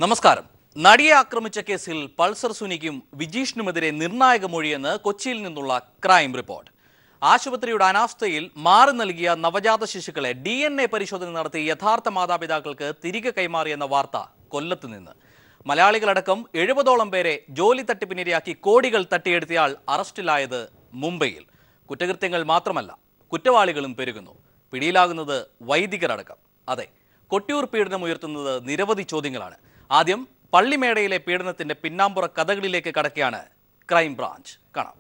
നമസ്കാരം നടിയെ ആക്രമിച്ച കേസിൽ പൾസർ സുനിക്കും വിജീഷിനുമെതിരെ നിർണായക മൊഴിയെന്ന് കൊച്ചിയിൽ നിന്നുള്ള ക്രൈം റിപ്പോർട്ട് ആശുപത്രിയുടെ അനാസ്ഥയിൽ മാറി നൽകിയ നവജാത ശിശുക്കളെ ഡി എൻ എ പരിശോധന നടത്തി യഥാർത്ഥ മാതാപിതാക്കൾക്ക് തിരികെ കൈമാറിയെന്ന വാർത്ത കൊല്ലത്ത് നിന്ന് മലയാളികളടക്കം എഴുപതോളം പേരെ ജോലി തട്ടിപ്പിനിരയാക്കി കോടികൾ തട്ടിയെടുത്തയാൾ അറസ്റ്റിലായത് മുംബൈയിൽ കുറ്റകൃത്യങ്ങൾ മാത്രമല്ല കുറ്റവാളികളും പെരുകുന്നു പിടിയിലാകുന്നത് വൈദികരടക്കം അതെ കൊട്ടിയൂർ പീഡനം ഉയർത്തുന്നത് നിരവധി ചോദ്യങ്ങളാണ് ആദ്യം പള്ളിമേടയിലെ പീഡനത്തിന്റെ പിന്നാമ്പുറ കഥകളിലേക്ക് കടക്കുകയാണ് ക്രൈം ബ്രാഞ്ച് കാണാം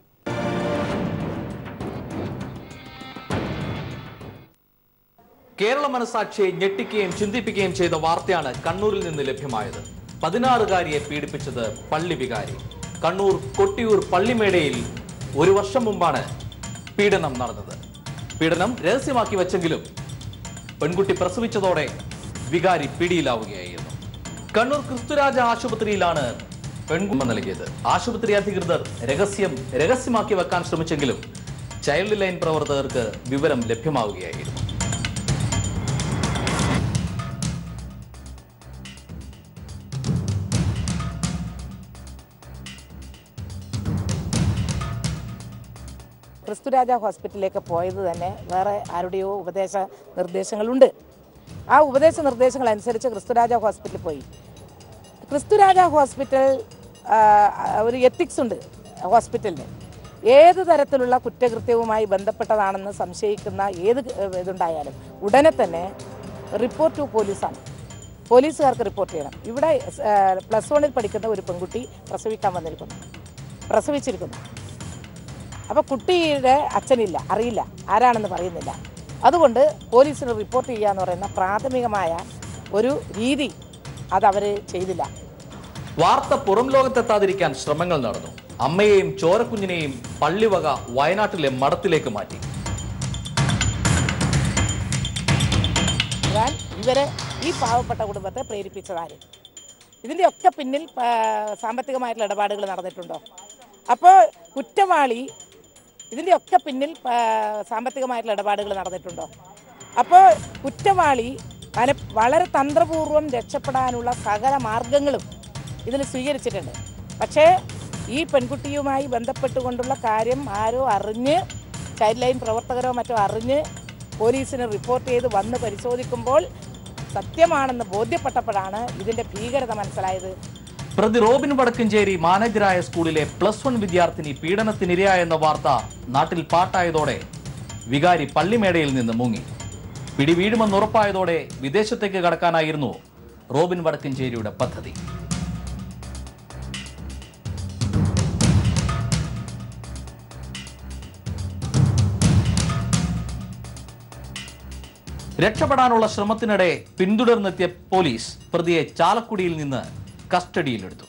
കേരള മനസാക്ഷിയെ ഞെട്ടിക്കുകയും ചിന്തിപ്പിക്കുകയും ചെയ്ത വാർത്തയാണ് കണ്ണൂരിൽ നിന്ന് ലഭ്യമായത് പതിനാറുകാരിയെ പീഡിപ്പിച്ചത് പള്ളി വികാരി കണ്ണൂർ കൊട്ടിയൂർ പള്ളിമേടയിൽ ഒരു വർഷം മുമ്പാണ് പീഡനം നടന്നത് പീഡനം രഹസ്യമാക്കി വെച്ചെങ്കിലും പെൺകുട്ടി പ്രസവിച്ചതോടെ വികാരി പിടിയിലാവുകയായിരുന്നു കണ്ണൂർ ക്രിസ്തുരാജ ആശുപത്രിയിലാണ് പെൺകുമ്മ നൽകിയത് ആശുപത്രി അധികൃതർ രഹസ്യം രഹസ്യമാക്കി വെക്കാൻ ശ്രമിച്ചെങ്കിലും ചൈൽഡ് ലൈൻ പ്രവർത്തകർക്ക് വിവരം ലഭ്യമാവുകയായിരുന്നു ക്രിസ്തുരാജ ഹോസ്പിറ്റലിലേക്ക് പോയത് തന്നെ വേറെ ആരുടെയോ ഉപദേശ നിർദ്ദേശങ്ങളുണ്ട് ആ ഉപദേശ നിർദ്ദേശങ്ങൾ അനുസരിച്ച് ക്രിസ്തുരാജ ഹോസ്പിറ്റലിൽ പോയി ക്രിസ്തുരാജ ഹോസ്പിറ്റൽ ആ, ഒരു എത്തിക്സ് ഉണ്ട് ഹോസ്പിറ്റലിന് ഏത് തരത്തിലുള്ള കുറ്റകൃത്യവുമായി ബന്ധപ്പെട്ടതാണെന്ന് സംശയിക്കുന്ന ഏത് ഇതുണ്ടായാലും ഉടനെ തന്നെ റിപ്പോർട്ട് ടു പോലീസാണ് പോലീസുകാർക്ക് റിപ്പോർട്ട് ചെയ്യണം ഇവിടെ പ്ലസ് വണ്ണിൽ പഠിക്കുന്ന ഒരു പെൺകുട്ടി പ്രസവിക്കാൻ വന്നിരിക്കുന്നു പ്രസവിച്ചിരിക്കുന്നു അപ്പോൾ കുട്ടിയുടെ അച്ഛനില്ല അറിയില്ല ആരാണെന്ന് പറയുന്നില്ല അതുകൊണ്ട് പോലീസിന് റിപ്പോർട്ട് ചെയ്യുക എന്ന് പറയുന്ന പ്രാഥമികമായ ഒരു രീതി അതവർ ചെയ്തില്ല വാർത്ത പുറം ലോകത്തെത്താതിരിക്കാൻ ശ്രമങ്ങൾ നടന്നു അമ്മയെയും ചോരക്കുഞ്ഞിനെയും പള്ളിവക വയനാട്ടിലെ മഠത്തിലേക്ക് മാറ്റി ഞാൻ ഇവരെ ഈ പാവപ്പെട്ട കുടുംബത്തെ പ്രേരിപ്പിച്ചതാര് ഇതിൻ്റെയൊക്കെ പിന്നിൽ ആ, സാമ്പത്തികമായിട്ടുള്ള ഇടപാടുകൾ നടന്നിട്ടുണ്ടോ അപ്പോൾ കുറ്റവാളി ഇതിൻ്റെയൊക്കെ പിന്നിൽ ആ, സാമ്പത്തികമായിട്ടുള്ള ഇടപാടുകൾ നടന്നിട്ടുണ്ടോ അപ്പോൾ കുറ്റവാളി പല വളരെ തന്ത്രപൂർവ്വം രക്ഷപ്പെടാനുള്ള സകല മാർഗങ്ങളും ഇതിൽ സ്വീകരിച്ചിട്ടുണ്ട് പക്ഷേ ഈ പെൺകുട്ടിയുമായി ബന്ധപ്പെട്ടുകൊണ്ടുള്ള കാര്യം ആരോ അറിഞ്ഞ് ചൈൽഡ് ലൈൻ പ്രവർത്തകരോ മറ്റോ അറിഞ്ഞ് പോലീസിന് റിപ്പോർട്ട് ചെയ്ത് വന്ന് പരിശോധിക്കുമ്പോൾ സത്യമാണെന്ന് ബോധ്യപ്പെട്ടപ്പോഴാണ് ഇതിൻ്റെ ഭീകരത മനസ്സിലായത് പ്രതി റോബിൻ വടക്കഞ്ചേരി മാനേജരായ സ്കൂളിലെ പ്ലസ് വൺ വിദ്യാർത്ഥിനി പീഡനത്തിനിരയായെന്ന വാർത്ത നാട്ടിൽ പാട്ടായതോടെ വികാരി പള്ളിമേടയിൽ നിന്ന് മുങ്ങി പിടി വീഴുമെന്ന് ഉറപ്പായതോടെ വിദേശത്തേക്ക് കടക്കാനായിരുന്നു റോബിൻ വടക്കഞ്ചേരിയുടെ പദ്ധതി രക്ഷപ്പെടാനുള്ള ശ്രമത്തിനിടെ പിന്തുടർന്നെത്തിയ പോലീസ് പ്രതിയെ ചാലക്കുടിയിൽ നിന്ന് കസ്റ്റഡിയിലെടുത്തു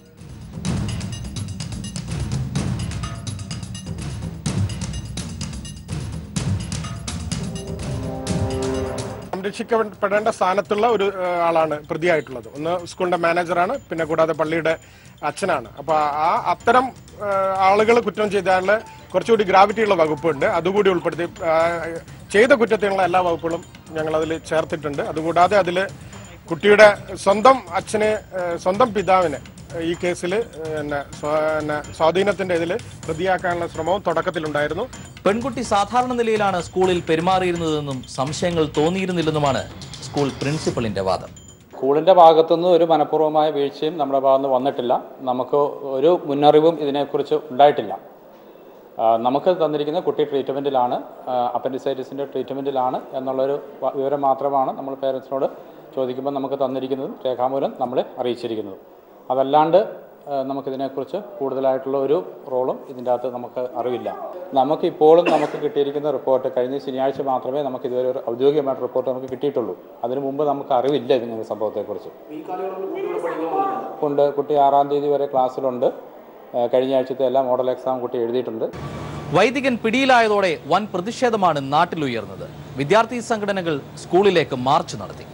സംരക്ഷിക്കപ്പെടേണ്ട സ്ഥാനത്തുള്ള ഒരു ആ, ആളാണ് പ്രതിയായിട്ടുള്ളത് ഒന്ന് സ്കൂളിന്റെ മാനേജറാണ് പിന്നെ കൂടാതെ പള്ളിയുടെ അച്ഛനാണ് അപ്പൊ ആ അത്തരം ആളുകൾ കുറ്റം ചെയ്താല് കുറച്ചുകൂടി ഗ്രാവിറ്റിയുള്ള വകുപ്പുണ്ട് അതുകൂടി ഉൾപ്പെടുത്തി ആ, ചെയ്ത കുറ്റത്തിനുള്ള എല്ലാ വകുപ്പുകളും ഞങ്ങൾ അതിൽ ചേർത്തിട്ടുണ്ട് അതുകൂടാതെ അതിൽ കുട്ടിയുടെ സ്വന്തം അച്ഛനെ ആ, സ്വന്തം പിതാവിനെ ഈ കേസിൽ പിന്നെ സ്വാ- പിന്നെ സ്വാധീനത്തിന്റെ ഇതിൽ പ്രതിയാക്കാനുള്ള ശ്രമവും തുടക്കത്തിലുണ്ടായിരുന്നു പെൺകുട്ടി സാധാരണ നിലയിലാണ് സ്കൂളിൽ പെരുമാറിയിരുന്നതെന്നും സംശയങ്ങൾ തോന്നിയിരുന്നില്ലെന്നുമാണ് സ്കൂൾ പ്രിൻസിപ്പലിന്റെ വാദം സ്കൂളിൻ്റെ ഭാഗത്തുനിന്ന് ഒരു മനഃപൂർവ്വമായ വീഴ്ചയും നമ്മുടെ ഭാഗത്തുനിന്ന് വന്നിട്ടില്ല നമുക്ക് ഒരു മുന്നറിവും ഇതിനെക്കുറിച്ച് ഉണ്ടായിട്ടില്ല ആ, നമുക്ക് തന്നിരിക്കുന്ന കുട്ടി ട്രീറ്റ്മെൻറ്റിലാണ് അപ്പൻഡിസൈറ്റിസിൻ്റെ ട്രീറ്റ്മെൻറ്റിലാണ് എന്നുള്ളൊരു വ- വിവരം മാത്രമാണ് നമ്മൾ പേരൻസിനോട് ചോദിക്കുമ്പോൾ നമുക്ക് തന്നിരിക്കുന്നതും രേഖാമൂലം നമ്മളെ അറിയിച്ചിരിക്കുന്നത് അതല്ലാണ്ട് ആ, നമുക്കിതിനെക്കുറിച്ച് കൂടുതലായിട്ടുള്ള ഒരു റോളും ഇതിൻ്റെ അകത്ത് നമുക്ക് അറിവില്ല നമുക്ക് ഇപ്പോഴും നമുക്ക് കിട്ടിയിരിക്കുന്ന റിപ്പോർട്ട് കഴിഞ്ഞ ശനിയാഴ്ച മാത്രമേ നമുക്ക് ഇതുവരെ ഒരു ഔദ്യോഗികമായിട്ട് റിപ്പോർട്ട് നമുക്ക് കിട്ടിയിട്ടുള്ളൂ അതിനു മുമ്പ് നമുക്ക് അറിവില്ല ഇതിങ്ങനെ സംഭവത്തെക്കുറിച്ച് ഉണ്ട് കുട്ടി ആറാം തീയതി വരെ ക്ലാസ്സിലുണ്ട് ആ, കഴിഞ്ഞ ആഴ്ചത്തെ എല്ലാ മോഡൽ എക്സാം കുട്ടി എഴുതിയിട്ടുണ്ട് വൈദികൻ പിടിയിലായതോടെ വൻ പ്രതിഷേധമാണ് നാട്ടിലുയർന്നത് വിദ്യാർത്ഥി സംഘടനകൾ സ്കൂളിലേക്ക് മാർച്ച് നടത്തി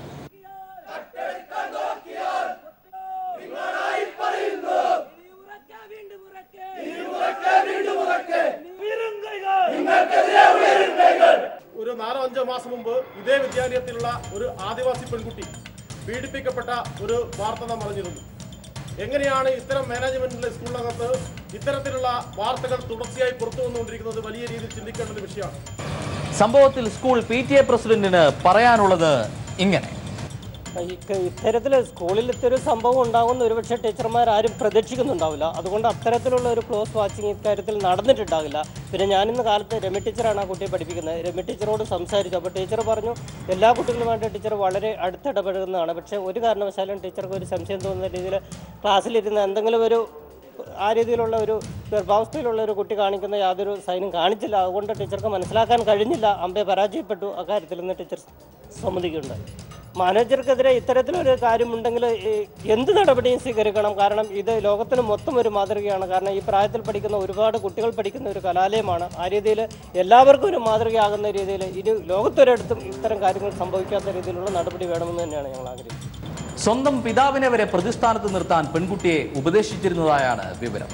ഒരു നാലോ അഞ്ചോ മാസം മുമ്പ് ഇതേ വിദ്യാലയത്തിലുള്ള ഒരു ആദിവാസി പെൺകുട്ടി പീഡിപ്പിക്കപ്പെട്ട ഒരു വാർത്ത നാം അറിഞ്ഞിരുന്നു എങ്ങനെയാണ് ഇത്തരം മാനേജ്മെന്റിലെ സ്കൂളിനകത്ത് ഇത്തരത്തിലുള്ള വാർത്തകൾ തുടർച്ചയായി പുറത്തു വന്നുകൊണ്ടിരിക്കുന്നത് വലിയ രീതിയിൽ ചിന്തിക്കേണ്ട ഒരു വിഷയമാണ് സംഭവത്തിൽ സ്കൂൾ പി ടി എ പ്രസിഡന്റിന് പറയാനുള്ളത് ഇങ്ങനെ ഈ ക- ഇത്തരത്തിൽ സ്കൂളിൽ ഇത്തരം സംഭവം ഉണ്ടാകുമെന്ന് ഒരുപക്ഷെ ടീച്ചർമാർ ആരും പ്രതീക്ഷിക്കുന്നുണ്ടാവില്ല അതുകൊണ്ട് അത്തരത്തിലുള്ള ഒരു ക്ലോസ് വാച്ചിങ് ഇക്കാര്യത്തിൽ നടന്നിട്ടുണ്ടാവില്ല പിന്നെ ഞാനിന്ന് കാലത്ത് രമി ടീച്ചറാണ് ആ കുട്ടിയെ പഠിപ്പിക്കുന്നത് രമി ടീച്ചറോട് സംസാരിച്ചു അപ്പോൾ ടീച്ചർ പറഞ്ഞു എല്ലാ കുട്ടികളുമായിട്ട് ടീച്ചർ വളരെ അടുത്തിടപഴകുന്നതാണ് പക്ഷേ ഒരു കാരണവശാലും ടീച്ചർക്ക് ഒരു സംശയം തോന്നുന്ന രീതിയിൽ ക്ലാസ്സിലിരുന്ന് എന്തെങ്കിലും ഒരു ആ രീതിയിലുള്ള ഒരു ഗർഭാവസ്ഥയിലുള്ള ഒരു കുട്ടി കാണിക്കുന്ന യാതൊരു സൈനും കാണിച്ചില്ല അതുകൊണ്ട് ടീച്ചർക്ക് മനസ്സിലാക്കാൻ കഴിഞ്ഞില്ല അമ്പെ പരാജയപ്പെട്ടു അക്കാര്യത്തിൽ നിന്ന് ടീച്ചർ സമ്മതിക്കുന്നുണ്ട് മാനേജർക്കെതിരെ ഇത്തരത്തിലൊരു കാര്യമുണ്ടെങ്കിൽ ഈ എന്ത് നടപടിയും സ്വീകരിക്കണം കാരണം ഇത് ലോകത്തിന് മൊത്തം ഒരു മാതൃകയാണ് കാരണം ഈ പ്രായത്തിൽ പഠിക്കുന്ന ഒരുപാട് കുട്ടികൾ പഠിക്കുന്ന ഒരു കലാലയമാണ് ആ രീതിയിൽ എല്ലാവർക്കും ഒരു മാതൃകയാകുന്ന രീതിയിൽ ഇനി ലോകത്തൊരിടത്തും ഇത്തരം കാര്യങ്ങൾ സംഭവിക്കാത്ത രീതിയിലുള്ള നടപടി വേണമെന്ന് തന്നെയാണ് ഞങ്ങൾ ആഗ്രഹിക്കുന്നത് സ്വന്തം പിതാവിനെ വരെ പ്രതിസ്ഥാനത്ത് നിർത്താൻ പെൺകുട്ടിയെ ഉപദേശിച്ചിരുന്നതായാണ് വിവരം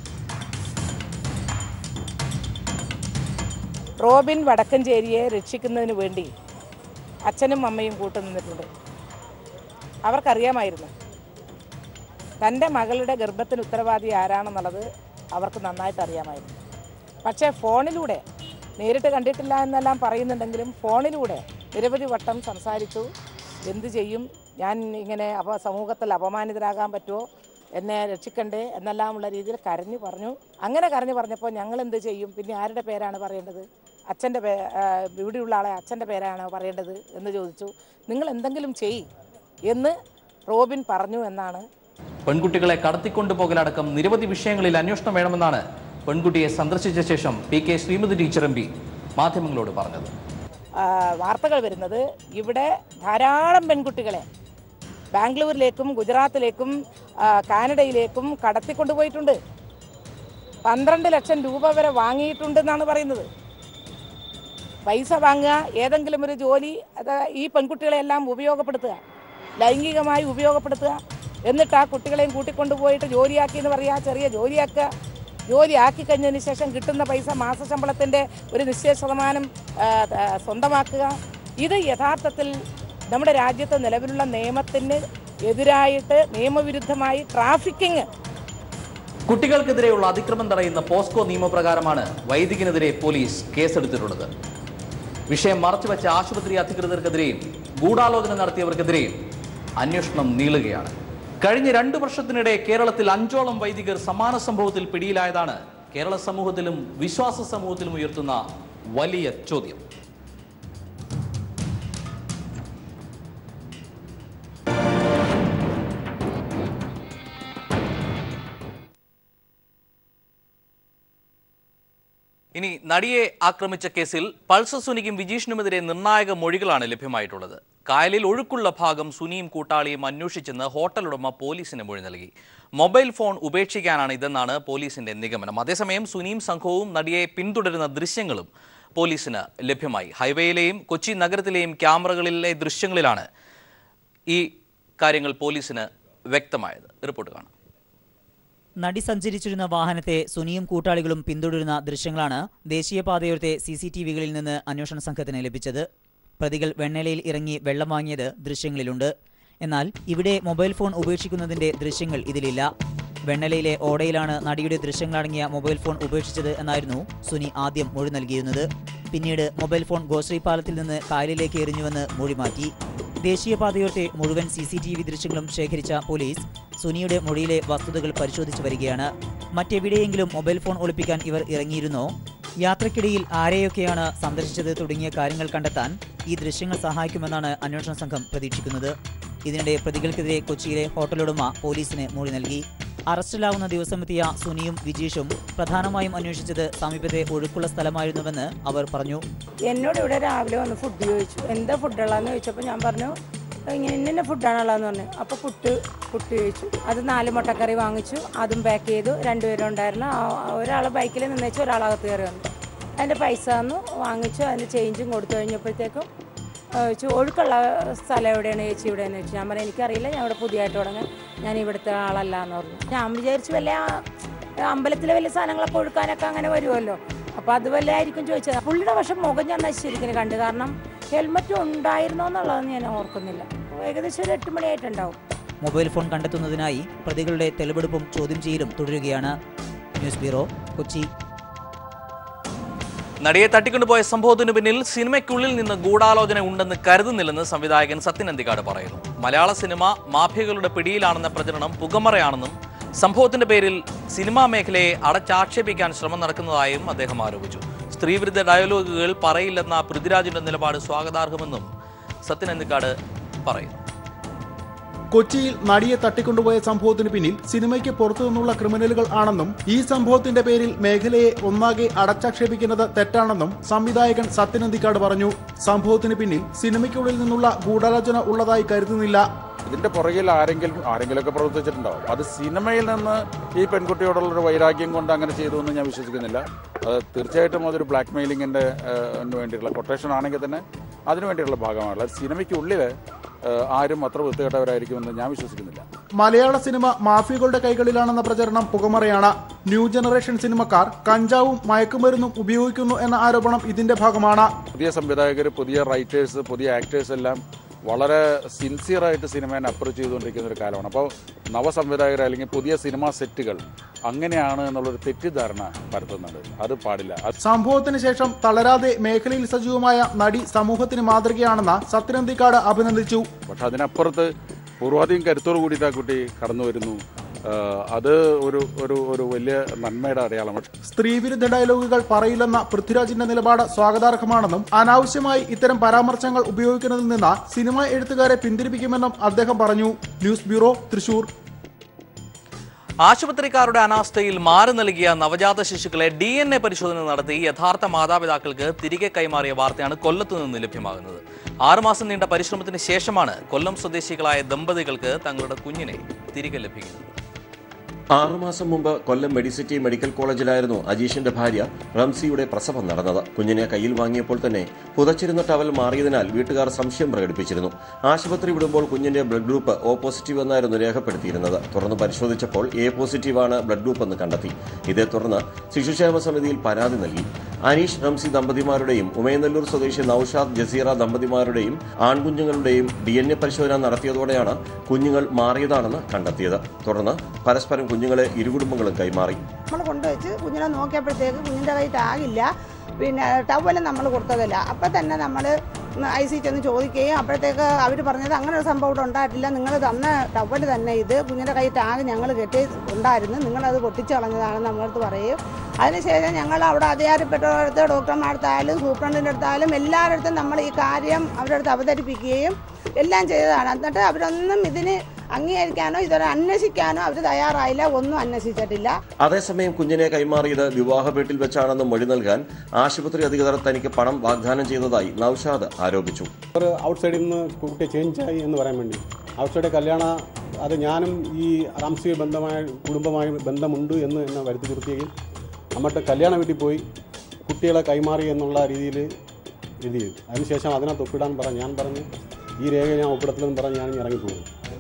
റോബിൻ വടക്കഞ്ചേരിയെ രക്ഷിക്കുന്നതിന് വേണ്ടി അച്ഛനും അമ്മയും കൂട്ടുനിന്നിട്ടുണ്ട് അവർക്കറിയാമായിരുന്നു തൻ്റെ മകളുടെ ഗർഭത്തിന് ഉത്തരവാദി ആരാണെന്നുള്ളത് അവർക്ക് നന്നായിട്ട് അറിയാമായിരുന്നു പക്ഷേ ഫോണിലൂടെ നേരിട്ട് കണ്ടിട്ടില്ല എന്നെല്ലാം പറയുന്നുണ്ടെങ്കിലും ഫോണിലൂടെ നിരവധി വട്ടം സംസാരിച്ചു എന്ത് ചെയ്യും ഞാൻ ഇങ്ങനെ അപ സമൂഹത്തിൽ അപമാനിതരാകാൻ പറ്റുമോ എന്നെ രക്ഷിക്കണ്ടേ എന്നെല്ലാമുള്ള രീതിയിൽ കരഞ്ഞു പറഞ്ഞു അങ്ങനെ കരഞ്ഞു പറഞ്ഞപ്പോൾ ഞങ്ങൾ എന്ത് ചെയ്യും പിന്നെ ആരുടെ പേരാണ് പറയേണ്ടത് അച്ഛൻ്റെ പേ ആ, ഇവിടെയുള്ള ആളെ അച്ഛൻ്റെ പേരാണോ പറയേണ്ടത് എന്ന് ചോദിച്ചു നിങ്ങൾ എന്തെങ്കിലും ചെയ് എന്ന് റോബിൻ പറഞ്ഞു എന്നാണ് പെൺകുട്ടികളെ കടത്തിക്കൊണ്ടുപോകലടക്കം നിരവധി വിഷയങ്ങളിൽ അന്വേഷണം വേണമെന്നാണ് പെൺകുട്ടിയെ സന്ദർശിച്ച ശേഷം P K Sreemathi teacher M P മാധ്യമങ്ങളോട് പറഞ്ഞത് ആ, വാർത്തകൾ വരുന്നത് ഇവിടെ ധാരാളം പെൺകുട്ടികളെ ബാംഗ്ലൂരിലേക്കും ഗുജറാത്തിലേക്കും ആ, കാനഡയിലേക്കും കടത്തിക്കൊണ്ടുപോയിട്ടുണ്ട് പന്ത്രണ്ട് ലക്ഷം രൂപ വരെ വാങ്ങിയിട്ടുണ്ടെന്നാണ് പറയുന്നത് പൈസ വാങ്ങുക ഏതെങ്കിലും ഒരു ജോലി അത് ഈ പെൺകുട്ടികളെല്ലാം ഉപയോഗപ്പെടുത്തുക ലൈംഗികമായി ഉപയോഗപ്പെടുത്തുക എന്നിട്ട് ആ കുട്ടികളെയും കൂട്ടിക്കൊണ്ടുപോയിട്ട് ജോലിയാക്കി എന്ന് പറയുക ചെറിയ ജോലിയാക്കുക ജോലി ആക്കി കഴിഞ്ഞതിന് ശേഷം കിട്ടുന്ന പൈസ മാസശമ്പളത്തിൻ്റെ ഒരു നിശ്ചയ ശതമാനം ആ, ആ, സ്വന്തമാക്കുക ഇത് യഥാർത്ഥത്തിൽ നമ്മുടെ രാജ്യത്ത് നിലവിലുള്ള നിയമത്തിന് എതിരായിട്ട് നിയമവിരുദ്ധമായി ട്രാഫിക്കിങ് കുട്ടികൾക്കെതിരെയുള്ള അതിക്രമം തടയുന്ന പോസ്കോ നിയമപ്രകാരമാണ് വൈദികനെതിരെ പോലീസ് കേസെടുത്തിട്ടുള്ളത് വിഷയം മറച്ചുവെച്ച ആശുപത്രി അധികൃതർക്കെതിരെയും ഗൂഢാലോചന നടത്തിയവർക്കെതിരെയും അന്വേഷണം നീളുകയാണ് കഴിഞ്ഞ രണ്ടു വർഷത്തിനിടെ കേരളത്തിൽ അഞ്ചോളം വൈദികർ സമാന സംഭവത്തിൽ പിടിയിലായതാണ് കേരള സമൂഹത്തിലും വിശ്വാസ സമൂഹത്തിലും ഉയർത്തുന്ന വലിയ ചോദ്യം ഇനി നടിയെ ആക്രമിച്ച കേസിൽ പൾസർ സുനിക്കും വിജീഷിനുമെതിരെ നിർണായക മൊഴികളാണ് ലഭ്യമായിട്ടുള്ളത് കായലിൽ ഒഴുക്കുള്ള ഭാഗം സുനിയും കൂട്ടാളിയും അന്വേഷിച്ചെന്ന് ഹോട്ടൽ ഉടമ പോലീസിന് മൊഴി നൽകി മൊബൈൽ ഫോൺ ഉപേക്ഷിക്കാനാണ് ഇതെന്നാണ് പോലീസിന്റെ നിഗമനം അതേസമയം സുനിയും സംഘവും നടിയെ പിന്തുടരുന്ന ദൃശ്യങ്ങളും പോലീസിന് ലഭ്യമായി ഹൈവേയിലെയും കൊച്ചി നഗരത്തിലെയും ക്യാമറകളിലെ ദൃശ്യങ്ങളിലാണ് ഈ കാര്യങ്ങൾ പോലീസിന് വ്യക്തമായത് റിപ്പോർട്ട് കാണാം നടി സഞ്ചരിച്ചിരുന്ന വാഹനത്തെ സുനിയും കൂട്ടാളികളും പിന്തുടരുന്ന ദൃശ്യങ്ങളാണ് ദേശീയപാതയോരത്തെ സി സി ടി വികളിൽ നിന്ന് അന്വേഷണ സംഘത്തിന് ലഭിച്ചത് പ്രതികൾ വെണ്ണലയിൽ ഇറങ്ങി വെള്ളം വാങ്ങിയത് ദൃശ്യങ്ങളിലുണ്ട് എന്നാൽ ഇവിടെ മൊബൈൽ ഫോൺ ഉപേക്ഷിക്കുന്നതിന്റെ ദൃശ്യങ്ങൾ ഇതിലില്ല വെണ്ണലയിലെ ഓടയിലാണ് നടിയുടെ ദൃശ്യങ്ങളടങ്ങിയ മൊബൈൽ ഫോൺ ഉപേക്ഷിച്ചത് എന്നായിരുന്നു സുനി ആദ്യം മൊഴി നൽകിയിരുന്നത് പിന്നീട് മൊബൈൽ ഫോൺ ഗോശ്രീ പാലത്തിൽ നിന്ന് കായലിലേക്ക് എറിഞ്ഞുവെന്ന് മൊഴി മാറ്റി ദേശീയപാതയോരത്തെ മുഴുവൻ സി സി ടി വി ദൃശ്യങ്ങളും ശേഖരിച്ച പോലീസ് സുനിയുടെ മൊഴിയിലെ വസ്തുതകൾ പരിശോധിച്ചു വരികയാണ് മറ്റെവിടെയെങ്കിലും മൊബൈൽ ഫോൺ ഒളിപ്പിക്കാൻ ഇവർ ഇറങ്ങിയിരുന്നോ യാത്രക്കിടയിൽ ആരെയൊക്കെയാണ് സന്ദർശിച്ചത് തുടങ്ങിയ കാര്യങ്ങൾ കണ്ടെത്താൻ ഈ ദൃശ്യങ്ങൾ സഹായിക്കുമെന്നാണ് അന്വേഷണ സംഘം പ്രതീക്ഷിക്കുന്നത് ഇതിനിടെ പ്രതികൾക്കെതിരെ കൊച്ചിയിലെ ഹോട്ടലുടമ പോലീസിന് മൊഴി നൽകി അറസ്റ്റിലാവുന്ന ദിവസമെത്തിയ സുനിയും വിജീഷും പ്രധാനമായും അന്വേഷിച്ചത് സമീപത്തെ ഒഴുക്കുള്ള സ്ഥലമായിരുന്നുവെന്ന് അവർ പറഞ്ഞു എന്നോട് ഇവിടെ രാവിലെ വന്ന് ഫുഡ് ചോദിച്ചു എന്താ ഫുഡുള്ളതെന്ന് ചോദിച്ചപ്പോൾ ഞാൻ പറഞ്ഞു ഇങ്ങനെ ഇന്ന ഇന്ന ഫുഡാണുള്ളതെന്ന് പറഞ്ഞു അപ്പോൾ പുട്ട് പുട്ട് ചോദിച്ചു അത് നാല് മുട്ടക്കറി വാങ്ങിച്ചു അതും പാക്ക് ചെയ്തു രണ്ടുപേരും ഉണ്ടായിരുന്നു ഒരാൾ ബൈക്കിൽ നിന്നേച്ചു ഒരാളകത്ത് കയറി വന്നു അതിൻ്റെ പൈസ തന്നു വാങ്ങിച്ചു അതിൻ്റെ ചേഞ്ചും കൊടുത്തു കഴിഞ്ഞപ്പോഴത്തേക്കും ആ, ചോദിച്ചു ഒഴുക്കുള്ള സ്ഥലം എവിടെയാണ് ചേച്ചി ഇവിടെയെന്ന് ചോദിച്ചു ഞാൻ പറഞ്ഞു എനിക്കറിയില്ല ഞാൻ ഇവിടെ പുതിയതായിട്ട് തുടങ്ങാൻ ഞാൻ ഇവിടുത്തെ ആളല്ല എന്ന് പറഞ്ഞു ഞാൻ വിചാരിച്ചു വല്ല ആ അമ്പലത്തിലെ വലിയ സാധനങ്ങളൊക്കെ ഒഴുക്കാനൊക്കെ അങ്ങനെ വരുമല്ലോ അപ്പോൾ അത് വല്ല ആയിരിക്കും ചോദിച്ചത് പുള്ളിയുടെ പക്ഷെ മുഖം ഞാൻ ശരിക്കും കണ്ടു കാരണം ഹെൽമറ്റ് ഉണ്ടായിരുന്നോ എന്നുള്ളതൊന്നും ഞാൻ ഓർക്കുന്നില്ല ഏകദേശം ഒരു എട്ട് മണിയായിട്ടുണ്ടാവും മൊബൈൽ ഫോൺ കണ്ടെത്തുന്നതിനായി പ്രതികളുടെ തെളിവെടുപ്പും ചോദ്യം ചെയ്യലും തുടരുകയാണ് ന്യൂസ് ബ്യൂറോ കൊച്ചി നടിയെ തട്ടിക്കൊണ്ടുപോയ സംഭവത്തിന് പിന്നിൽ സിനിമയ്ക്കുള്ളിൽ നിന്ന് ഗൂഢാലോചന ഉണ്ടെന്ന് കരുതുന്നില്ലെന്ന് സംവിധായകൻ സത്യൻ അന്തിക്കാട് പറയുന്നു മലയാള സിനിമ മാഫിയകളുടെ പിടിയിലാണെന്ന പ്രചരണം പുകമറയാണെന്നും സംഭവത്തിന്റെ പേരിൽ സിനിമാ മേഖലയെ അടച്ചാക്ഷേപിക്കാൻ ശ്രമം നടക്കുന്നതായും അദ്ദേഹം ആരോപിച്ചു സ്ത്രീവിരുദ്ധ ഡയലോഗുകൾ പറയില്ലെന്ന പൃഥ്വിരാജിന്റെ നിലപാട് സ്വാഗതാർഹമെന്നും സത്യൻ അന്തിക്കാട് പറയുന്നു കൊച്ചിയിൽ നടിയെ തട്ടിക്കൊണ്ടുപോയ സംഭവത്തിന് പിന്നിൽ സിനിമയ്ക്ക് പുറത്തു നിന്നുള്ള ക്രിമിനലുകൾ ആണെന്നും ഈ സംഭവത്തിന്റെ പേരിൽ മേഖലയെ ഒന്നാകെ അടച്ചാക്ഷേപിക്കുന്നത് തെറ്റാണെന്നും സംവിധായകൻ സത്യനന്ദിക്കാട് പറഞ്ഞു സംഭവത്തിന് പിന്നിൽ സിനിമയ്ക്കുള്ളിൽ നിന്നുള്ള ഗൂഢാലോചന ഉള്ളതായി കരുതുന്നില്ല ഇതിന്റെ പുറകിൽ ആരെങ്കിലും ആരെങ്കിലുമൊക്കെ പ്രവർത്തിച്ചിട്ടുണ്ടാവും അത് സിനിമയിൽ നിന്ന് ഈ പെൺകുട്ടിയോടുള്ള ഒരു വൈരാഗ്യം കൊണ്ട് അങ്ങനെ ചെയ്തു എന്ന് ഞാൻ വിശ്വസിക്കുന്നില്ല അത് തീർച്ചയായിട്ടും അതൊരു ബ്ലാക്ക് മെയിലിങ്ങിന്റെ വേണ്ടിയിട്ടുള്ള കൊട്ടേഷൻ ആണെങ്കിൽ തന്നെ അതിനു വേണ്ടിയിട്ടുള്ള ഭാഗമാണല്ലോ അത് സിനിമയ്ക്കുള്ളിൽ ഏഹ്, ആരും അത്ര വൃത്തികെട്ടവരായിരിക്കുമെന്ന് ഞാൻ വിശ്വസിക്കുന്നില്ല മലയാള സിനിമ മാഫിയകളുടെ കൈകളിലാണെന്ന പ്രചരണം പുകമറയാണ് ന്യൂ ജനറേഷൻ സിനിമക്കാർ കഞ്ചാവും മയക്കുമരുന്നും ഉപയോഗിക്കുന്നു എന്ന ആരോപണം ഇതിന്റെ ഭാഗമാണ് പുതിയ സംവിധായകർ പുതിയ റൈറ്റേഴ്സ് പുതിയ ആക്ടേഴ്സ് എല്ലാം വളരെ സിൻസിയറായിട്ട് സിനിമയെ അപ്രോച്ച് ചെയ്തുകൊണ്ടിരിക്കുന്ന ഒരു കാലമാണ് അപ്പോൾ നവസംവിധായകർ അല്ലെങ്കിൽ പുതിയ സിനിമാ സെറ്റുകൾ അങ്ങനെയാണ് എന്നുള്ളൊരു തെറ്റിദ്ധാരണ പരത്തുന്നുണ്ട് അത് പാടില്ല അത് സംഭവത്തിന് ശേഷം തളരാതെ മേഖലയിൽ സജീവമായ നടി സമൂഹത്തിന് മാതൃകയാണെന്ന് സത്യനന്ദിക്കാട് അഭിനന്ദിച്ചു പക്ഷെ അതിനപ്പുറത്ത് പൂർവാധികം കരുത്തോട് കൂടിയിട്ട് ആ കുട്ടി കടന്നു വരുന്നു ഏഹ്, അത് ഒരു ഒരു ഒരു വലിയ നന്മയുടെ അടയാളമാണ് സ്ത്രീവിരുദ്ധ ഡയലോഗുകൾ പറയില്ലെന്ന പൃഥ്വിരാജിന്റെ നിലപാട് സ്വാഗതാർഹമാണെന്നും അനാവശ്യമായി ഇത്തരം പരാമർശങ്ങൾ ഉപയോഗിക്കുന്നതിൽ നിന്ന് സിനിമാ എഴുത്തുകാരെ പിന്തിരിപ്പിക്കുമെന്നും അദ്ദേഹം പറഞ്ഞു ന്യൂസ് ബ്യൂറോ തൃശൂർ ആശുപത്രിക്കാരുടെ അനാസ്ഥയിൽ മാറി നൽകിയ നവജാത ശിശുക്കളെ ഡി എൻ എ പരിശോധന നടത്തി യഥാർത്ഥ മാതാപിതാക്കൾക്ക് തിരികെ കൈമാറിയ വാർത്തയാണ് കൊല്ലത്തു നിന്ന് ലഭ്യമാകുന്നത് ആറുമാസം നീണ്ട പരിശ്രമത്തിന് ശേഷമാണ് കൊല്ലം സ്വദേശികളായ ദമ്പതികൾക്ക് തങ്ങളുടെ കുഞ്ഞിനെ തിരികെ ലഭിക്കുന്നത് ആറുമാസം മുമ്പ് കൊല്ലം മെഡിസിറ്റി മെഡിക്കൽ കോളേജിലായിരുന്നു അജീഷിന്റെ ഭാര്യ റംസിയുടെ പ്രസവം നടന്നത് കുഞ്ഞിനെ കയ്യിൽ വാങ്ങിയപ്പോൾ തന്നെ പുതച്ചിരുന്ന ടവൽ മാറിയതിനാൽ വീട്ടുകാർ സംശയം പ്രകടിപ്പിച്ചിരുന്നു ആശുപത്രി വിടുമ്പോൾ കുഞ്ഞിന്റെ ബ്ലഡ് ഗ്രൂപ്പ് ഒ പോസിറ്റീവ് എന്നായിരുന്നു രേഖപ്പെടുത്തിയിരുന്നത് തുടർന്ന് പരിശോധിച്ചപ്പോൾ എ പോസിറ്റീവാണ് ബ്ലഡ് ഗ്രൂപ്പ് എന്ന് കണ്ടെത്തി ഇതേ തുടർന്ന് ശിശുക്ഷേമ സമിതിയിൽ പരാതി നൽകി അനീഷ് റംസി ദമ്പതിമാരുടെയും ഉമയനല്ലൂർ സ്വദേശി നൌഷാദ് ജസീറ ദമ്പതിമാരുടെയും ആൺകുഞ്ഞുങ്ങളുടെയും ഡി എൻ എ പരിശോധന നടത്തിയതോടെയാണ് കുഞ്ഞുങ്ങൾ മാറിയതാണെന്ന് കണ്ടെത്തിയത് തുടർന്ന് പരസ്പരം കുഞ്ഞുങ്ങളെ ഇരുകുടുംബങ്ങളും കൈമാറി നമ്മൾ കൊണ്ടുവച്ച് കുഞ്ഞിനെ നോക്കിയപ്പോഴത്തേക്ക് കുഞ്ഞിൻ്റെ കൈ ടാഗില്ല പിന്നെ ടവല് നമ്മൾ കൊടുത്തതല്ല അപ്പം തന്നെ നമ്മൾ ഐ സി ചെന്ന് ചോദിക്കുകയും അപ്പോഴത്തേക്ക് അവർ പറഞ്ഞത് അങ്ങനെ ഒരു സംഭവം ഇവിടെ ഉണ്ടായിട്ടില്ല നിങ്ങൾ തന്ന ടവല് തന്നെ ഇത് കുഞ്ഞിൻ്റെ കൈ ടാഗ് ഞങ്ങൾ കെട്ടി ഉണ്ടായിരുന്നു നിങ്ങളത് പൊട്ടിച്ച് കളഞ്ഞതാണെന്ന് നമ്മളടുത്ത് പറയും അതിനുശേഷം ഞങ്ങൾ അവിടെ അധികാരപ്പെട്ടവരടുത്ത് ഡോക്ടർമാരടുത്തായാലും സൂപ്രണ്ടിൻ്റെ അടുത്തായാലും എല്ലാവരുടെ അടുത്തും നമ്മൾ ഈ കാര്യം അവരുടെ അടുത്ത് അവതരിപ്പിക്കുകയും എല്ലാം ചെയ്തതാണ് എന്നിട്ട് അവരൊന്നും ഇതിന് അംഗീകരിക്കാനോ ഇതൊരു അന്വേഷിക്കാനോ അവർ തയ്യാറായില്ല ഒന്നും അന്വേഷിച്ചിട്ടില്ല അതേസമയം കുഞ്ഞിനെ കൈമാറിയത് വിവാഹ വീട്ടിൽ വെച്ചാണെന്ന് മൊഴി നൽകാൻ ആശുപത്രി അധികൃതർ തനിക്ക് പണം വാഗ്ദാനം ചെയ്തതായി നൌഷാദ് ആരോപിച്ചു ഒരു ഔട്ട്സൈഡിൽ നിന്ന് കുട്ടി ചേഞ്ചായി എന്ന് പറയാൻ വേണ്ടി ഔട്ട്സൈഡ് കല്യാണ അത് ഞാനും ഈ റാംസിയ ബന്ധമായ കുടുംബമായി ബന്ധമുണ്ട് എന്ന് എന്നെ വരുത്തി തീർക്കുകയും എന്നിട്ട് കല്യാണ വീട്ടിൽ പോയി കുട്ടികളെ കൈമാറി എന്നുള്ള രീതിയിൽ എഴുതി അതിനുശേഷം അതിനകത്ത് ഒപ്പിടാൻ പറഞ്ഞു ഞാൻ പറഞ്ഞു ഈ രേഖ ഞാൻ ഒപ്പിടത്തില്ലെന്ന് പറഞ്ഞ് ഞാൻ ഇറങ്ങിപ്പോകും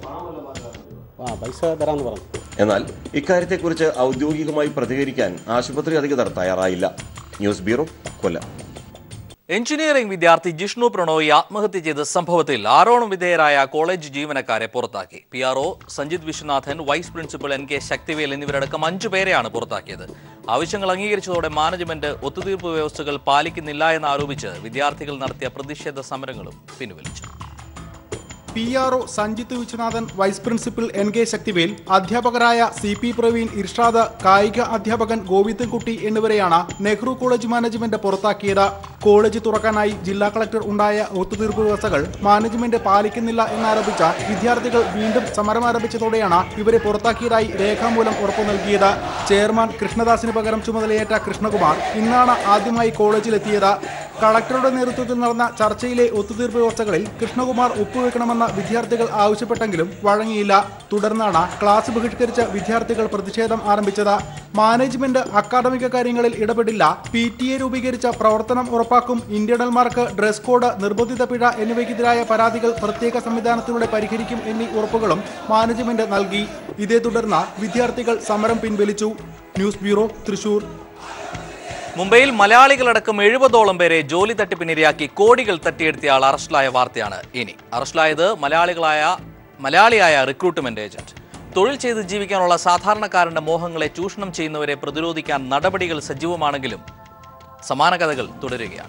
ആ പൈസ തരാമെന്ന് പറഞ്ഞു എന്നാൽ ഇക്കാര്യത്തെക്കുറിച്ച് ഔദ്യോഗികമായി പ്രതികരിക്കാൻ ആശുപത്രി അധികൃതർ തയ്യാറായില്ല ന്യൂസ് ബ്യൂറോ കൊല്ലം എഞ്ചിനീയറിംഗ് വിദ്യാർത്ഥി ജിഷ്ണു പ്രണോയി ആത്മഹത്യ ചെയ്ത സംഭവത്തിൽ ആരോപണം വിധേയരായ കോളേജ് ജീവനക്കാരെ പുറത്താക്കി P R O Sanjith Viswanathan vice principal N K Sakthivel എന്നിവരടക്കം അഞ്ചു പേരെയാണ് പുറത്താക്കിയത് ആവശ്യങ്ങൾ അംഗീകരിച്ചതോടെ മാനേജ്മെന്റ് ഒത്തുതീർപ്പ് വ്യവസ്ഥകൾ പാലിക്കുന്നില്ല എന്നാരോപിച്ച് വിദ്യാർത്ഥികൾ നടത്തിയ പ്രതിഷേധ സമരങ്ങളും പിൻവലിച്ചു P R O Sanjith Viswanathan vice principal N K Sakthivel അധ്യാപകരായ സി പി പ്രവീൺ ഇർഷാദ് കായിക അധ്യാപകൻ ഗോവിന്ദൻകുട്ടി എന്നിവരെയാണ് നെഹ്റു കോളേജ് മാനേജ്മെന്റ് പുറത്താക്കിയത് കോളേജ് തുറക്കാനായി ജില്ലാ കളക്ടർ ഉണ്ടായ ഒത്തുതീർപ്പ് വ്യവസ്ഥകൾ മാനേജ്മെന്റ് പാലിക്കുന്നില്ല എന്നാരോപിച്ച വിദ്യാർത്ഥികൾ വീണ്ടും സമരം ആരംഭിച്ചതോടെയാണ് ഇവരെ പുറത്താക്കിയതായി രേഖാമൂലം ഉറപ്പു നൽകിയത് ചെയർമാൻ കൃഷ്ണദാസിന് പകരം ചുമതലയേറ്റ കൃഷ്ണകുമാർ ഇന്നാണ് ആദ്യമായി കോളേജിലെത്തിയത് കളക്ടറുടെ നേതൃത്വത്തിൽ നടന്ന ചർച്ചയിലെ ഒത്തുതീർപ്പ് വ്യവസ്ഥകളിൽ കൃഷ്ണകുമാർ ഒപ്പുവെക്കണമെന്ന് വിദ്യാർത്ഥികൾ ആവശ്യപ്പെട്ടെങ്കിലും വഴങ്ങിയില്ല തുടർന്നാണ് ക്ലാസ് ബഹിഷ്കരിച്ച വിദ്യാർത്ഥികൾ പ്രതിഷേധം ആരംഭിച്ചത് മാനേജ്മെന്റ് അക്കാദമിക കാര്യങ്ങളിൽ ഇടപെടില്ല പി ടി എ രൂപീകരിച്ച പ്രവർത്തനം ഉറപ്പാക്കും ഇന്റേണൽമാർക്ക് ഡ്രസ് കോഡ് നിർബന്ധിത പിഴ എന്നിവയ്ക്കെതിരായ പരാതികൾ പ്രത്യേക സംവിധാനത്തിലൂടെ പരിഹരിക്കും എന്നീ ഉറപ്പുകളും മാനേജ്മെന്റ് നൽകി ഇതേ തുടർന്ന് വിദ്യാർത്ഥികൾ സമരം പിൻവലിച്ചു ന്യൂസ് ബ്യൂറോ തൃശൂർ മുംബൈയിൽ മലയാളികളടക്കം എഴുപതോളം പേരെ ജോലി തട്ടിപ്പിനിരയാക്കി കോടികൾ തട്ടിയെടുത്തിയ ആൾ അറസ്റ്റിലായ വാർത്തയാണ് ഇനി അറസ്റ്റിലായത് മലയാളികളായ മലയാളിയായ റിക്രൂട്ട്മെന്റ് ഏജന്റ് തൊഴിൽ ചെയ്ത് ജീവിക്കാനുള്ള സാധാരണക്കാരന്റെ മോഹങ്ങളെ ചൂഷണം ചെയ്യുന്നവരെ പ്രതിരോധിക്കാൻ നടപടികൾ സജീവമാണെങ്കിലും സമാന കഥകൾ തുടരുകയാണ്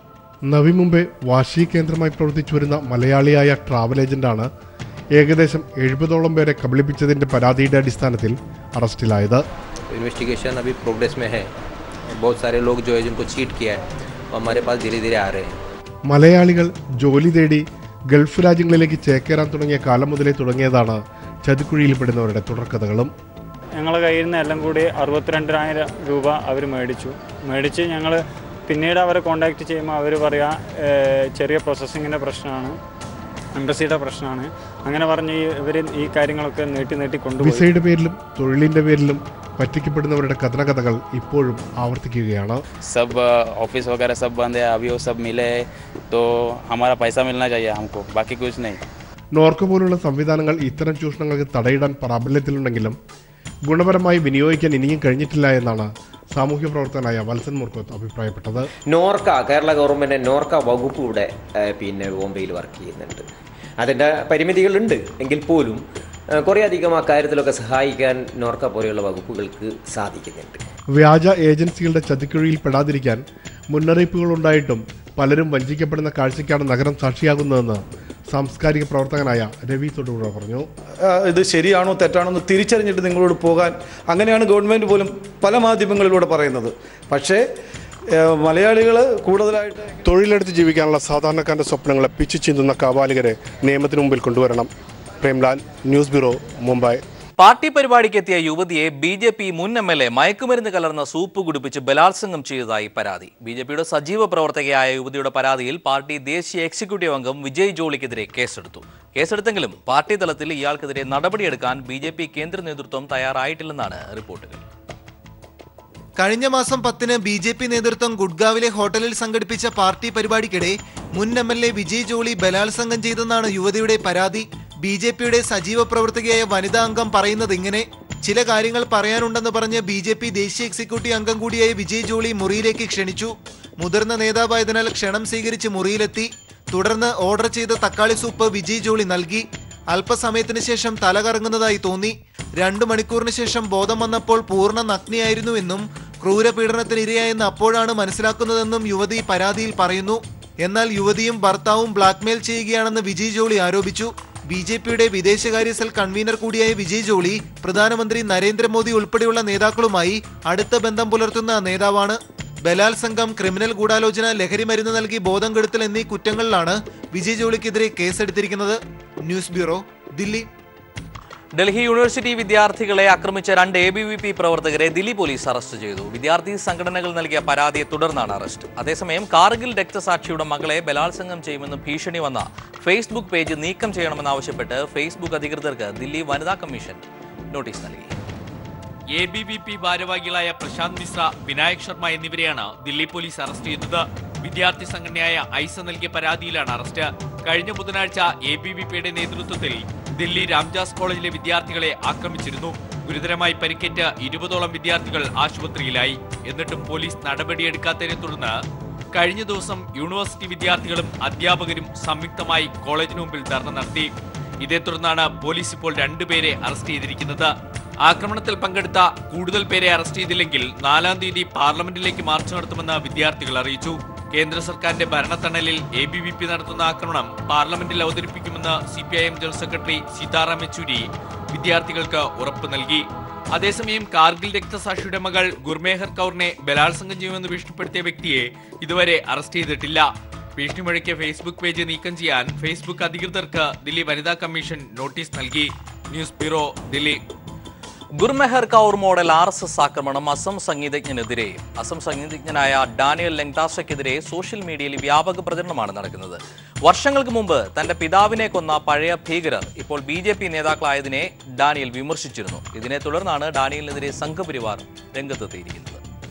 നവി മുംബൈ വാശി കേന്ദ്രമായി പ്രവർത്തിച്ചു വരുന്ന മലയാളിയായ ട്രാവൽ ഏജന്റാണ് ഏകദേശം എഴുപതോളം പേരെ കബളിപ്പിച്ചതിന്റെ പരാതിയുടെ അടിസ്ഥാനത്തിൽ അറസ്റ്റിലായത് इन्वेस्टिगेशन अभी प्रोग्रेस में है बहुत सारे लोग जो है जिनको चीट किया है वो हमारे पास धीरे धीरे आ रहे हैं മലയാളികൾ ജോലി തേടി ഗൾഫ് രാജ്യങ്ങളിലേക്ക് ചേക്കേറാൻ തുടങ്ങിയ കാലം മുതലേ തുടങ്ങിയതാണ് ചതിക്കുഴിയിൽപ്പെടുന്നവരുടെ തുടർക്കഥകളും ഞങ്ങളെ കയ്യിൽ നിന്ന് എല്ലാം കൂടി അറുപത്തിരണ്ടായിരം രൂപ അവർ മേടിച്ചു മേടിച്ച് ഞങ്ങൾ പിന്നീട് അവരെ കോണ്ടാക്ട് ചെയ്യുമ്പോൾ അവർ പറയാ "ഏഹ്, ചെറിയ പ്രോസസ്സിങ്ങിൻ്റെ പ്രശ്നമാണ് എംബസിയുടെ പ്രശ്നമാണ് അങ്ങനെ പറഞ്ഞ് ഇവർ ഈ കാര്യങ്ങളൊക്കെ നീട്ടി നീട്ടി കൊണ്ടുപോയി വിസയുടെ പേരിലും തൊഴിലിന്റെ പേരിലും പറ്റിക്കപ്പെടുന്നവരുടെ കഥനകഥകൾ ഇപ്പോഴും ആവർത്തിക്കുകയാണ് सब ऑफिस वगैरह सब बंद है अभी वो सब मिले है तो हमारा पैसा मिलना चाहिए हमको बाकी कुछ नहीं നോർക്ക പോലുള്ള സംവിധാനങ്ങൾ ഇത്തരം ചൂഷണങ്ങൾക്ക് തടയിടാൻ പ്രാബല്യത്തിലുണ്ടെങ്കിലും ഗുണപരമായി വിനിയോഗിക്കാൻ ഇനിയും കഴിഞ്ഞിട്ടില്ല എന്നാണ് സാമൂഹ്യ പ്രവർത്തകനായ വത്സൻ മുർക്കോത്ത് അഭിപ്രായപ്പെട്ടത് നോർക്ക കേരള ഗവൺമെൻറ് നോർക്ക വകുപ്പ് ഇവിടെ ഏഹ്, പിന്നെ ബോംബെയിൽ വർക്ക് ചെയ്യുന്നുണ്ട് അതിൻ്റെ പരിമിതികളുണ്ട് എങ്കിൽ പോലും ഏഹ്, കുറേയധികം അക്കാര്യത്തിലൊക്കെ സഹായിക്കാൻ നോർക്ക പോലെയുള്ള വകുപ്പുകൾക്ക് സാധിക്കുന്നുണ്ട് വ്യാജ ഏജൻസികളുടെ ചതിക്കുഴിയിൽ പെടാതിരിക്കാൻ മുന്നറിയിപ്പുകൾ ഉണ്ടായിട്ടും പലരും വഞ്ചിക്കപ്പെടുന്ന കാഴ്ചയ്ക്കാണ് നഗരം സാക്ഷിയാകുന്നതെന്ന് സാംസ്കാരിക പ്രവർത്തകനായ രവി തൊടുപുഴ പറഞ്ഞു ആ, ഇത് ശരിയാണോ തെറ്റാണോ എന്ന് തിരിച്ചറിഞ്ഞിട്ട് നിങ്ങളോട് പോകാൻ അങ്ങനെയാണ് ഗവൺമെൻറ് പോലും പല മാധ്യമങ്ങളിലൂടെ പറയുന്നത് പക്ഷേ മലയാളികൾ കൂടുതലായിട്ട് തൊഴിലെടുത്ത് ജീവിക്കാനുള്ള സാധാരണക്കാരന്റെ സ്വപ്നങ്ങളെ പിച്ചു ചിന്തുന്ന കാവാലികരെ നിയമത്തിന് മുമ്പിൽ കൊണ്ടുവരണം Premlal news bureau Mumbai party പരിപാടിക്കെത്തിയ യുവതിയെ ബി ജെ പി മുൻ എം എൽ എ മയക്കുമരുന്ന് കലർന്ന സൂപ്പ് കുടിപ്പിച്ച് ബലാത്സംഗം ചെയ്തതായി പരാതി ബി ജെ പിയുടെ സജീവ പ്രവർത്തകയായ യുവതിയുടെ പരാതിയിൽ പാർട്ടി ദേശീയ എക്സിക്യൂട്ടീവ് അംഗം വിജയ് ജോളിക്കെതിരെ കേസെടുത്തു കേസെടുത്തെങ്കിലും പാർട്ടി തലത്തിൽ ഇയാൾക്കെതിരെ നടപടിയെടുക്കാൻ ബി ജെ പി കേന്ദ്ര നേതൃത്വം തയ്യാറായിട്ടില്ലെന്നാണ് റിപ്പോർട്ടുകൾ കഴിഞ്ഞ മാസം പത്തിന് ബി ജെ പി നേതൃത്വം ഗുഡ്ഗാവിലെ ഹോട്ടലിൽ സംഘടിപ്പിച്ച പാർട്ടി പരിപാടിക്കിടെ മുൻ M L A Vijay Jolly ബലാത്സംഗം ചെയ്തെന്നാണ് യുവതിയുടെ പരാതി ബി ജെ പിയുടെ സജീവ പ്രവർത്തകയായ വനിതാ അംഗം പറയുന്നത് ഇങ്ങനെ ചില കാര്യങ്ങൾ പറയാനുണ്ടെന്ന് പറഞ്ഞ് ബി ജെ പി ദേശീയ എക്സിക്യൂട്ടീവ് അംഗം കൂടിയായ വിജയ് ജോളി മുറിയിലേക്ക് ക്ഷണിച്ചു മുതിർന്ന നേതാവായതിനാൽ ക്ഷണം സ്വീകരിച്ച് മുറിയിലെത്തി തുടർന്ന് ഓർഡർ ചെയ്ത തക്കാളി സൂപ്പ് വിജയ് ജോളി നൽകി അല്പസമയത്തിന് ശേഷം തല കറങ്ങുന്നതായി തോന്നി രണ്ടു മണിക്കൂറിന് ശേഷം ബോധം വന്നപ്പോൾ പൂർണ്ണ നഗ്നിയായിരുന്നുവെന്നും ക്രൂരപീഡനത്തിന് ഇരയായെന്ന് അപ്പോഴാണ് മനസ്സിലാക്കുന്നതെന്നും യുവതി പരാതിയിൽ പറയുന്നു എന്നാൽ യുവതിയും ഭർത്താവും ബ്ലാക്ക്മെയിൽ ചെയ്യുകയാണെന്ന് വിജയ് ജോളി ആരോപിച്ചു ബി ജെ പിയുടെ വിദേശകാര്യ സെൽ കൺവീനർ കൂടിയായ വിജയ് ജോളി പ്രധാനമന്ത്രി നരേന്ദ്രമോദി ഉൾപ്പെടെയുള്ള നേതാക്കളുമായി അടുത്ത ബന്ധം പുലർത്തുന്ന നേതാവാണ് ബലാത്സംഗം ക്രിമിനൽ ഗൂഢാലോചന ലഹരി മരുന്ന് നൽകി ബോധം കെടുത്തൽ എന്നീ കുറ്റങ്ങളിലാണ് വിജയ് ജോളിക്കെതിരെ കേസെടുത്തിരിക്കുന്നത് news bureau Delhi Delhi university വിദ്യാർത്ഥികളെ ആക്രമിച്ച രണ്ട് എ ബി വി പി പ്രവർത്തകരെ ദില്ലി പോലീസ് അറസ്റ്റ് ചെയ്തു വിദ്യാർത്ഥി സംഘടനകൾ നൽകിയ പരാതിയെ തുടർന്നാണ് അറസ്റ്റ് അതേസമയം കാർഗിൽ രക്തസാക്ഷിയുടെ മകളെ ബലാത്സംഗം ചെയ്യുമെന്ന് ഭീഷണി വന്ന ഫേസ്ബുക്ക് പേജ് നീക്കം ചെയ്യണമെന്നാവശ്യപ്പെട്ട് ഫേസ്ബുക്ക് അധികൃതർക്ക് ദില്ലി വനിതാ കമ്മീഷൻ നോട്ടീസ് നൽകി എ ബി വി പി ഭാരവാഹികളായ പ്രശാന്ത് മിശ്ര വിനായക് ശർമ്മ എന്നിവരെയാണ് ദില്ലി പോലീസ് അറസ്റ്റ് ചെയ്തത് വിദ്യാർത്ഥി സംഘടനയായ ഐസ നൽകിയ പരാതിയിലാണ് അറസ്റ്റ് കഴിഞ്ഞ ബുധനാഴ്ച എ ബി വി പിയുടെ നേതൃത്വത്തിൽ ദില്ലി രാംജാസ് കോളേജിലെ വിദ്യാർത്ഥികളെ ആക്രമിച്ചിരുന്നു ഗുരുതരമായി പരിക്കേറ്റ ഇരുപതോളം വിദ്യാർത്ഥികൾ ആശുപത്രിയിലായി എന്നിട്ടും പോലീസ് നടപടിയെടുക്കാത്തതിനെ തുടർന്ന് കഴിഞ്ഞ ദിവസം യൂണിവേഴ്സിറ്റി വിദ്യാർത്ഥികളും അധ്യാപകരും സംയുക്തമായി കോളേജിന് മുമ്പിൽ ധർണ നടത്തി ഇതേ തുടർന്നാണ് പോലീസ് ഇപ്പോൾ രണ്ടുപേരെ അറസ്റ്റ് ചെയ്തിരിക്കുന്നത് ആക്രമണത്തിൽ പങ്കെടുത്ത കൂടുതൽ പേരെ അറസ്റ്റ് ചെയ്തില്ലെങ്കിൽ നാലാം തീയതി പാർലമെന്റിലേക്ക് മാർച്ച് നടത്തുമെന്ന് വിദ്യാർത്ഥികൾ അറിയിച്ചു കേന്ദ്ര സർക്കാരിന്റെ ഭരണത്തണലിൽ എ ബി വി പി നടത്തുന്ന ആക്രമണം പാർലമെന്റിൽ അവതരിപ്പിക്കുമെന്ന് C P I M general secretary Sitaram Yechury വിദ്യാർത്ഥികൾക്ക് ഉറപ്പ് നൽകി അതേസമയം കാർഗിൽ രക്തസാക്ഷിയുടെ മകൾ ഗുർമേഹർ കൗറിനെ ബലാത്സംഗം ചെയ്യുമെന്ന് ഭീഷണിപ്പെടുത്തിയ വ്യക്തിയെ ഇതുവരെ അറസ്റ്റ് ചെയ്തിട്ടില്ല ഭീഷണി മുഴക്കിയ ഫേസ്ബുക്ക് പേജ് നീക്കം ചെയ്യാൻ ഫേസ്ബുക്ക് അധികൃതർക്ക് ദില്ലി വനിതാ കമ്മീഷൻ നോട്ടീസ് നൽകി news bureau Delhi Gurmehar Kaur model R S S ആക്രമണം അസം സംഗീതജ്ഞനെതിരെ അസം സംഗീതജ്ഞനായ ഡാനിയൽ ലെങ്താസയ്ക്കെതിരെ സോഷ്യൽ മീഡിയയിൽ വ്യാപക പ്രചരണമാണ് നടക്കുന്നത് വർഷങ്ങൾക്ക് മുമ്പ് തന്റെ പിതാവിനെ കൊന്ന പഴയ ഭീകരർ ഇപ്പോൾ ബി ജെ പി നേതാക്കളായതിനെ ഡാനിയൽ വിമർശിച്ചിരുന്നു ഇതിനെ തുടർന്നാണ് ഡാനിയലിനെതിരെ സംഘപരിവാർ രംഗത്തെത്തിയിരിക്കുന്നത്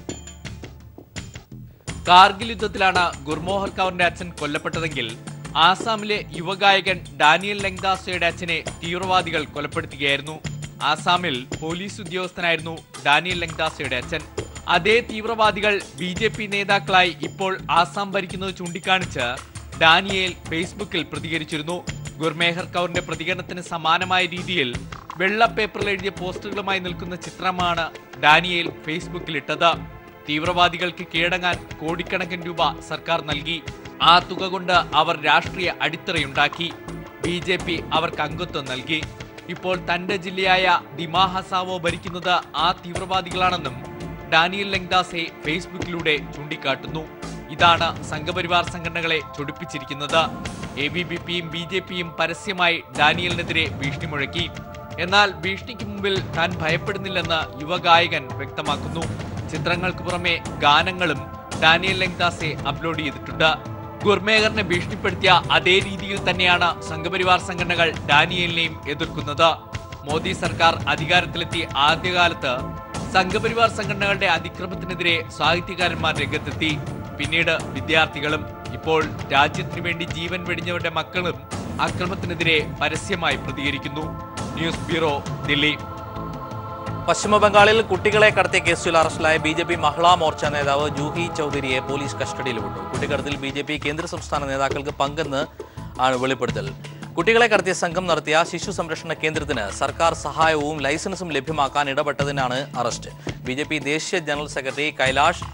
കാർഗിൽ യുദ്ധത്തിലാണ് ഗുർമോഹർ കൗറിന്റെ അച്ഛൻ കൊല്ലപ്പെട്ടതെങ്കിൽ ആസാമിലെ യുവഗായകൻ ഡാനിയൽ ലെങ്ദാസയുടെ അച്ഛനെ തീവ്രവാദികൾ കൊലപ്പെടുത്തുകയായിരുന്നു ആസാമിൽ പോലീസ് ഉദ്യോഗസ്ഥനായിരുന്നു ഡാനിയൽ ലെങ്ദാസയുടെ അച്ഛൻ അതേ തീവ്രവാദികൾ ബി ജെ പി നേതാക്കളായി ഇപ്പോൾ ആസാം ഭരിക്കുന്നത് ചൂണ്ടിക്കാണിച്ച് ഡാനിയേൽ ഫേസ്ബുക്കിൽ പ്രതികരിച്ചിരുന്നു ഗുർമേഹർ കൗറിന്റെ പ്രതികരണത്തിന് സമാനമായ രീതിയിൽ വെള്ള പേപ്പറിൽ എഴുതിയ പോസ്റ്ററുകളുമായി നിൽക്കുന്ന ചിത്രമാണ് ഡാനിയേൽ ഫേസ്ബുക്കിലിട്ടത് തീവ്രവാദികൾക്ക് കീഴടങ്ങാൻ കോടിക്കണക്കിന് രൂപ സർക്കാർ നൽകി ആ തുക കൊണ്ട് അവർ രാഷ്ട്രീയ അടിത്തറയുണ്ടാക്കി ബി ജെ പി അവർക്ക് അംഗത്വം നൽകി ഇപ്പോൾ തന്റെ ജില്ലയായ ദിമാ ഹസാവോ ഭരിക്കുന്നത് ആ തീവ്രവാദികളാണെന്നും ഡാനിയൽ ലെങ്ദാസെ ഫേസ്ബുക്കിലൂടെ ചൂണ്ടിക്കാട്ടുന്നു ഇതാണ് സംഘപരിവാർ സംഘടനകളെ ചൊടിപ്പിച്ചിരിക്കുന്നത് എ ബി ബി പിയും ബി ജെ പിയും പരസ്യമായി ഡാനിയലിനെതിരെ ഭീഷണി മുഴക്കി എന്നാൽ ഭീഷണിക്ക് മുമ്പിൽ താൻ ഭയപ്പെടുന്നില്ലെന്ന് യുവഗായകൻ വ്യക്തമാക്കുന്നു ചിത്രങ്ങൾക്ക് പുറമെ ഗാനങ്ങളും ഡാനിയൽ ലെങ്ദാസെ അപ്ലോഡ് ചെയ്തിട്ടുണ്ട് ഗുർമേഹറിനെ ഭീഷണിപ്പെടുത്തിയ അതേ രീതിയിൽ തന്നെയാണ് സംഘപരിവാർ സംഘടനകൾ ഡാനിയലിനെയും എതിർക്കുന്നത് മോദി സർക്കാർ അധികാരത്തിലെത്തി ആദ്യകാലത്ത് സംഘപരിവാർ സംഘടനകളുടെ അതിക്രമത്തിനെതിരെ സാഹിത്യകാരന്മാർ രംഗത്തെത്തി പിന്നീട് വിദ്യാർത്ഥികളും ഇപ്പോൾ രാജ്യത്തിനു വേണ്ടി ജീവൻ വെടിഞ്ഞവരുടെ മക്കളും അക്രമത്തിനെതിരെ പരസ്യമായി പ്രതികരിക്കുന്നു ന്യൂസ് ബ്യൂറോ ദില്ലി പശ്ചിമബംഗാളിൽ കുട്ടികളെ കടത്തിയ കേസിൽ അറസ്റ്റിലായ B J P Mahila Morcha നേതാവ് ജൂഹി ചൌധരിയെ പോലീസ് കസ്റ്റഡിയിൽ വിട്ടു കുട്ടിക്കടത്തിൽ ബി ജെ പി കേന്ദ്ര സംസ്ഥാന നേതാക്കൾക്ക് പങ്കെന്ന് ആണ് വെളിപ്പെടുത്തൽ കുട്ടികളെ കടത്തിയ സംഘം നടത്തിയ ശിശു സംരക്ഷണ കേന്ദ്രത്തിന് സർക്കാർ സഹായവും ലൈസൻസും ലഭ്യമാക്കാൻ ഇടപെട്ടതിനാണ് അറസ്റ്റ് ബി ജെ പി ദേശീയ ജനറൽ സെക്രട്ടറി കൈലാഷ്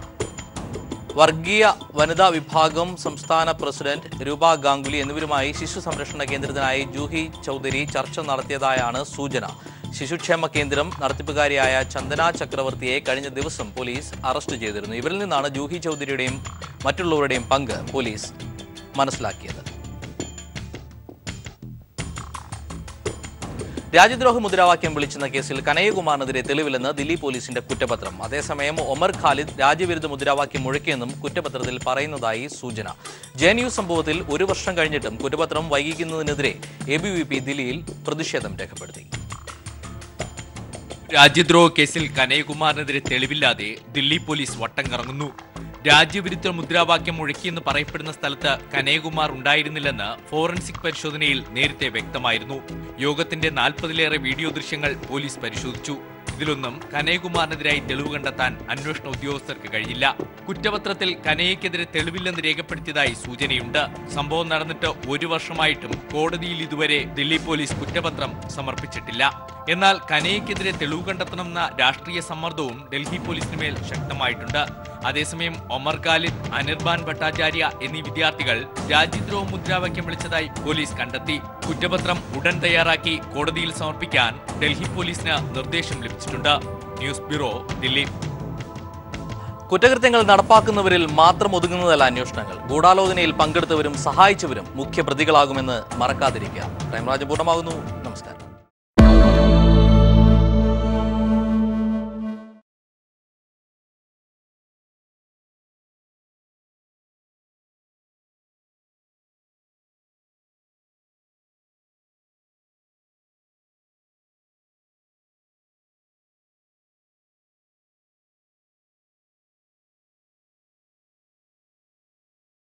വർഗീയ വനിതാ വിഭാഗം സംസ്ഥാന പ്രസിഡന്റ് രൂപ ഗാംഗുലി എന്നിവരുമായി ശിശു സംരക്ഷണ കേന്ദ്രത്തിനായി ജൂഹി ചൌധരി ചർച്ച നടത്തിയതായാണ് സൂചന ശിശുക്ഷേമ കേന്ദ്രം നടത്തിപ്പുകാരിയായ ചന്ദന ചക്രവർത്തിയെ കഴിഞ്ഞ ദിവസം പോലീസ് അറസ്റ്റ് ചെയ്തിരുന്നു ഇവരിൽ നിന്നാണ് ജൂഹി ചൌധരിയുടെയും മറ്റുള്ളവരുടെയും പങ്ക് പോലീസ് മനസ്സിലാക്കിയത് രാജ്യദ്രോഹ മുദ്രാവാക്യം വിളിച്ചെന്ന കേസിൽ കനയ്യകുമാറിനെതിരെ തെളിവില്ലെന്ന് ദില്ലി പോലീസിന്റെ കുറ്റപത്രം അതേസമയം ഒമർ ഖാലിദ് രാജ്യവിരുദ്ധ മുദ്രാവാക്യം മുഴക്കിയെന്നും കുറ്റപത്രത്തിൽ പറയുന്നതായി സൂചന ജെ എൻ യു സംഭവത്തിൽ ഒരു വർഷം കഴിഞ്ഞിട്ടും കുറ്റപത്രം വൈകിക്കുന്നതിനെതിരെ എ ബി വി പി ദില്ലിയിൽ പ്രതിഷേധം രേഖപ്പെടുത്തി രാജ്യദ്രോഹ കേസിൽ കനയ്യകുമാറിനെതിരെ തെളിവില്ലാതെ ദില്ലി പോലീസ് വട്ടം കറങ്ങുന്നു രാജ്യവിരുദ്ധ മുദ്രാവാക്യം മുഴക്കിയെന്ന് പറയപ്പെടുന്ന സ്ഥലത്ത് കനയ്യകുമാർ ഉണ്ടായിരുന്നില്ലെന്ന് ഫോറൻസിക് പരിശോധനയിൽ നേരത്തെ വ്യക്തമായിരുന്നു യോഗത്തിന്റെ നാൽപ്പതിലേറെ വീഡിയോ ദൃശ്യങ്ങൾ പോലീസ് പരിശോധിച്ചു ഇതിലൊന്നും കനയ്യകുമാറിനെതിരായി തെളിവ് കണ്ടെത്താൻ അന്വേഷണ ഉദ്യോഗസ്ഥർക്ക് കഴിഞ്ഞില്ല കുറ്റപത്രത്തിൽ കനയ്യക്കെതിരെ തെളിവില്ലെന്ന് രേഖപ്പെടുത്തിയതായി സൂചനയുണ്ട് സംഭവം നടന്നിട്ട് ഒരു വർഷമായിട്ടും കോടതിയിൽ ഇതുവരെ ദില്ലി പോലീസ് കുറ്റപത്രം സമർപ്പിച്ചിട്ടില്ല എന്നാൽ കനയ്യക്കെതിരെ തെളിവ് കണ്ടെത്തണമെന്ന രാഷ്ട്രീയ സമ്മർദ്ദവും ഡൽഹി പോലീസിന് മേൽ ശക്തമായിട്ടുണ്ട് അതേസമയം ഒമർ ഖാലിദ് അനിർബാൻ ഭട്ടാചാര്യ എന്നീ വിദ്യാർത്ഥികൾ രാജ്യദ്രോഹ മുദ്രാവാക്യം വിളിച്ചതായി പോലീസ് കണ്ടെത്തി കുറ്റപത്രം ഉടൻ തയ്യാറാക്കി കോടതിയിൽ സമർപ്പിക്കാൻ ഡൽഹി പോലീസിന് നിർദ്ദേശം ലഭിച്ചിട്ടുണ്ട് ന്യൂസ് ബ്യൂറോ ദില്ലി കുറ്റകൃത്യങ്ങൾ നടപ്പാക്കുന്നവരിൽ മാത്രം ഒതുങ്ങുന്നതല്ല അന്വേഷണങ്ങൾ ഗൂഢാലോചനയിൽ പങ്കെടുത്തവരും സഹായിച്ചവരും മുഖ്യപ്രതികളാകുമെന്ന് മറക്കാതിരിക്കുക ക്രൈംബ്രാഞ്ച് പൂർണ്ണമാകുന്നു നമസ്കാരം